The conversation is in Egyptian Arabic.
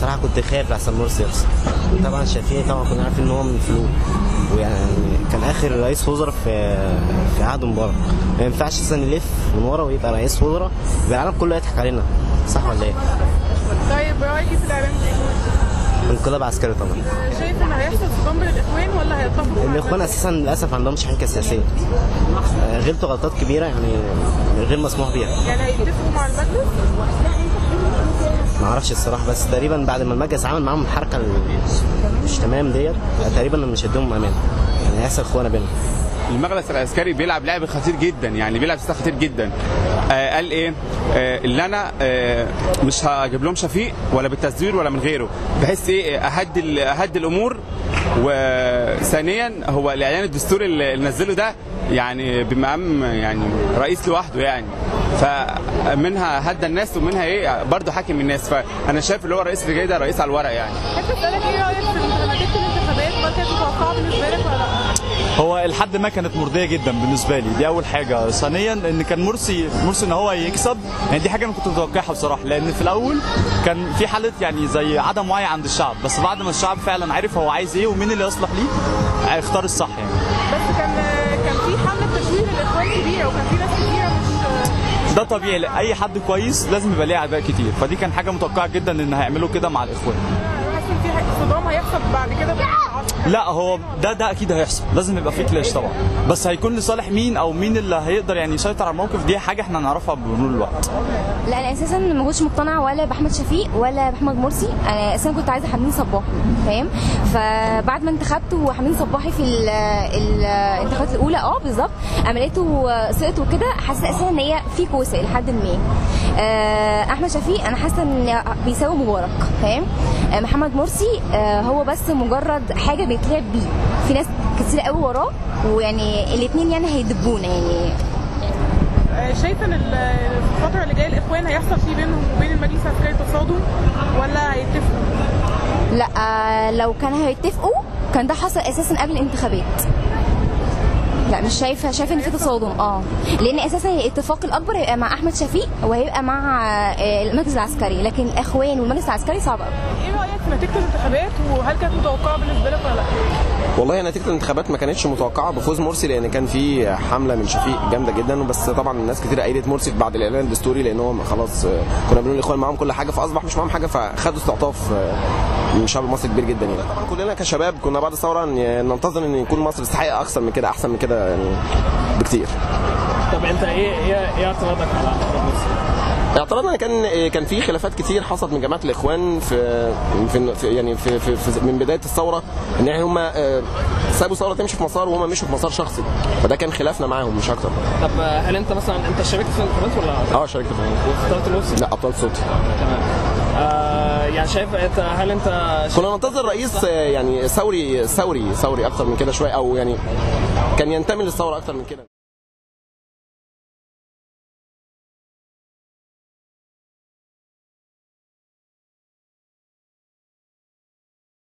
الصراحه كنت خايف لحسن مرسي يخسر طبعا شايفين طبعا كنا عارفين ان هو من فلوك ويعني كان اخر رئيس وزراء في في عهد مبارك ما ينفعش اصلا يلف من ورا ويبقى رئيس وزراء يبقى العالم كله يضحك علينا صح ولا ايه؟ طيب رايك في الاعلان ده؟ انقلاب عسكري طبعا شايف ان هيحصل صدام بين الاخوان ولا هيتفقوا مع الاخوان اساسا للاسف ما عندهمش حنكه سياسيه آه، غلطوا غلطات كبيره يعني غير مسموح بيها يعني هيتفقوا مع المجلس ما اعرفش الصراحه بس تقريبا بعد ما المجلس عمل معاهم الحركه اللي مش تمام ديت تقريبا مش هيدوهم امان يعني هيحصل خونه بينهم المجلس العسكري بيلعب لعب خطير جدا يعني بيلعب سلاح خطير جدا آه قال ايه آه اللي انا آه مش هجيب لهم شفيق ولا بالتزوير ولا من غيره بحيث ايه اهدي ال- اهدي الامور وثانيا هو الاعلان الدستوري اللي اللي نزله ده يعني بمقام يعني رئيس لوحده يعني فمنها هدى الناس ومنها ايه برضه حاكم الناس فانا شايف اللي هو الرئيس اللي جاي ده رئيس على الورق يعني حابب اسالك ايه رايك في نتيجه الانتخابات هل كانت متوقعه بالنسبه لك ولا لا؟ هو لحد ما كانت مرضيه جدا بالنسبه لي دي اول حاجه ثانيا ان كان مرسي مرسي ان هو يكسب يعني دي حاجه انا كنت متوقعها بصراحه لان في الاول كان في حاله يعني زي عدم وعي عند الشعب بس بعد ما الشعب فعلا عرف هو عايز ايه ومين اللي يصلح ليه اختار الصح يعني بس كان كان في حمله تشويه للاخوان كبيره وكان في ناس كتيره مش ده طبيعي لاي حد كويس لازم يبقى ليه اعداء كتير فدي كان حاجه متوقعه جدا ان هيعملوا كده مع الاخوان حاسس ان في صدام هيحصل بعد كده بين العصر. لا هو ده ده اكيد هيحصل لازم يبقى في كلاش طبعا بس هيكون لصالح مين او مين اللي هيقدر يعني يسيطر على الموقف دي حاجه احنا هنعرفها بمرور الوقت لا انا اساسا ما كنتش مقتنعه ولا باحمد شفيق ولا باحمد مرسي انا اساسا كنت عايزه حمدين صباحي فاهم فبعد ما انتخبت وحمدين صباحي في ال- ال- الانتخابات الاولى اه بالظبط عملته سقط وكده حاسه اساسا ان هي في كوسه لحد ما آه، احمد شفيق انا حاسه ان بيساوي مبارك فاهم آه، محمد مرسي آه، هو بس مجرد حاجه بيتلعب بيه في ناس كتير قوي وراه ويعني الاثنين يعني هيدبونا يعني آه، شايفه ان ال- الفتره اللي جايه الاخوان هيحصل في بينهم وبين المجلس العسكري تصادم ولا هيتفقوا؟ لا آه، لو كانوا هيتفقوا كان ده حصل اساسا قبل الانتخابات لا مش شايفه شايفه ان في تصادم اه لان اساسا الاتفاق الاكبر هيبقى مع احمد شفيق وهيبقى مع آه، المجلس العسكري لكن الاخوان والمجلس العسكري صعب قوي ايه رايك في نتيجه الانتخابات وهل كانت متوقعه بالنسبه لك ولا لا؟ والله نتيجه الانتخابات ما كانتش متوقعه بفوز مرسي لان كان في حمله من شفيق جامده جدا بس طبعا الناس كتير ايدت مرسي بعد الاعلان الدستوري لان هو خلاص آه، كنا بنقول الاخوان معاهم كل حاجه فاصبح مش معاهم حاجه فخدوا استعطاف آه، من الشعب المصري كبير جدا يعني طبعا كلنا كشباب كنا بعد الثوره ن- ننتظر ان يكون مصر تستحق اكثر من كده احسن من كده يعني بكتير طب انت ايه ايه ايه اعتراضك على احمد مرسي؟ اعتراضنا كان كان في خلافات كتير حصلت من جماعه الاخوان في, في, في يعني في, في, في من بدايه الثوره ان يعني هم سابوا الثوره تمشي في مسار وهم مشوا في مسار شخصي فده كان خلافنا معاهم مش اكتر طب هل انت مثلا انت شاركت في الانتخابات ولا اه شاركت في اخترت مرسي؟ لا ابطال صوتي تمام آه يعني شايف انت هل انت شايف كنا ننتظر رئيس آه، يعني ثوري ثوري ثوري اكتر من كده شويه او يعني كان ينتمي للثوره اكتر من كده